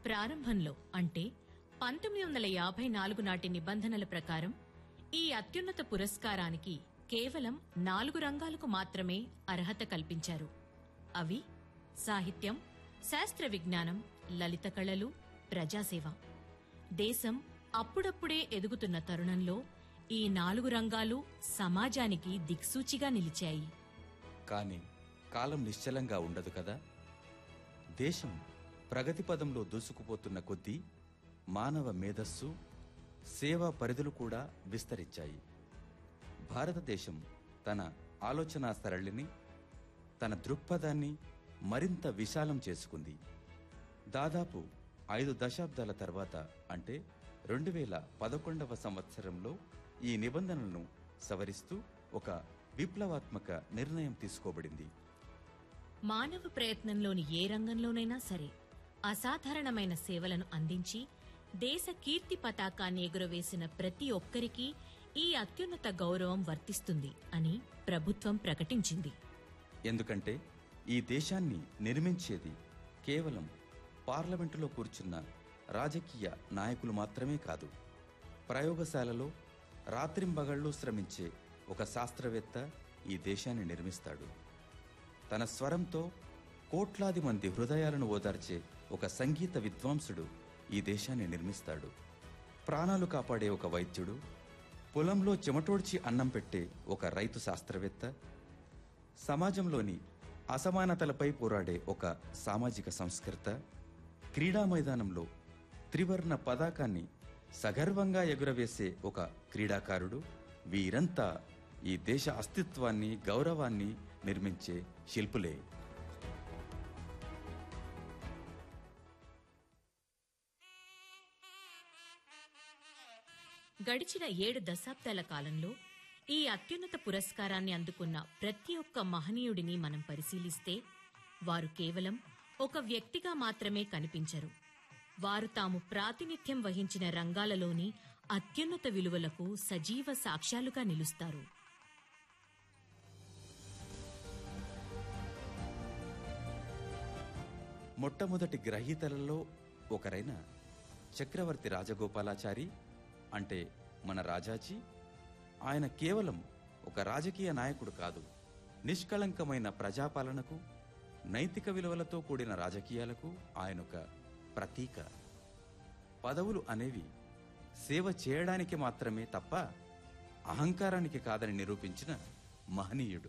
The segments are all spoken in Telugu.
ప్రారంభంలో అంటే పంతొమ్మిది వందల యాభై నాలుగు నాటి నిబంధనల ప్రకారం ఈ అత్యున్నత పురస్కారానికి కేవలం నాలుగు రంగాలకు మాత్రమే అర్హత కల్పించారు అవి సాహిత్యం శాస్త్ర విజ్ఞానం లలిత కళలు ప్రజాసేవ దేశం అప్పుడప్పుడే ఎదుగుతున్న తరుణంలో ఈ నాలుగు రంగాలు సమాజానికి దిక్సూచిగా నిలిచాయి కాని కాలం నిశ్చలంగా ఉండదు కదా దేశం ప్రగతి పదంలో దూసుకుపోతున్న కొద్దీ మానవ మేధస్సు సేవా పరిధులు కూడా విస్తరించాయి భారతదేశం తన ఆలోచనా సరళిని తన దృక్పథాన్ని మరింత విశాలం చేసుకుంది దాదాపు ఐదు దశాబ్దాల తర్వాత అంటే రెండు వేల పదకొండవ సంవత్సరంలో ఈ నిబంధనలను సవరిస్తూ ఒక విప్లవాత్మక నిర్ణయం తీసుకోబడింది మానవ ప్రయత్నంలోని ఏ రంగంలోనైనా సరే అసాధారణమైన సేవలను అందించి దేశ కీర్తి పతాకాన్ని ఎగురవేసిన ప్రతి ఒక్కరికి ఈ అత్యున్నత గౌరవం వర్తిస్తుంది అని ప్రభుత్వం ప్రకటించింది ఎందుకంటే ఈ దేశాన్ని నిర్మించేది కేవలం పార్లమెంటులో కూర్చున్న రాజకీయ నాయకులు మాత్రమే కాదు ప్రయోగశాలలో రాత్రింబగళ్ళు శ్రమించే ఒక శాస్త్రవేత్త ఈ దేశాన్ని నిర్మిస్తాడు తన స్వరంతో కోట్లాది మంది హృదయాలను ఓదార్చే ఒక సంగీత విద్వాంసుడు ఈ దేశాన్ని నిర్మిస్తాడు ప్రాణాలు కాపాడే ఒక వైద్యుడు పొలంలో చెమటోడ్చి అన్నం పెట్టే ఒక రైతు శాస్త్రవేత్త సమాజంలోని అసమానతలపై పోరాడే ఒక సామాజిక సంస్కర్త క్రీడా మైదానంలో త్రివర్ణ పతాకాన్ని సగర్వంగా ఎగురవేసే ఒక క్రీడాకారుడు వీరంతా ఈ దేశ అస్తిత్వాన్ని గౌరవాన్ని నిర్మించే శిల్పులే గడిచిన ఏడు దశాబ్దాల కాలంలో ఈ అత్యున్నత పురస్కారాన్ని అందుకున్న ప్రతి ఒక్క మహనీయుడిని మనం పరిశీలిస్తే వారు కేవలం ఒక వ్యక్తిగా మాత్రమే కనిపించరు వారు తాము ప్రాతినిధ్యం వహించిన రంగాలలోని అత్యున్నత విలువలకు సజీవ సాక్ష్యాలుగా నిలుస్తారు మొట్టమొదటి గ్రహీతలలో ఒకరైన చక్రవర్తి రాజగోపాలాచారి అంటే మన రాజాజీ ఆయన కేవలం ఒక రాజకీయ నాయకుడు కాదు నిష్కళంకమైన ప్రజాపాలనకు నైతిక విలువలతో కూడిన రాజకీయాలకు ఆయన ఒక ప్రతీక పదవులు అనేవి సేవ చేయడానికి మాత్రమే తప్ప అహంకారానికి కాదని నిరూపించిన మహనీయుడు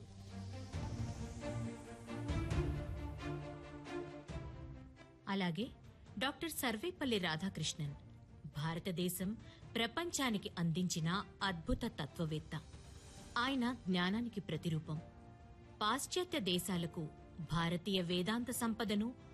అలాగే డాక్టర్ సర్వేపల్లి రాధాకృష్ణన్ భారతదేశం ప్రపంచానికి అందించిన అద్భుత తత్వవేత్త ఆయన జ్ఞానానికి ప్రతిరూపం పాశ్చాత్య దేశాలకు భారతీయ వేదాంత సంపదను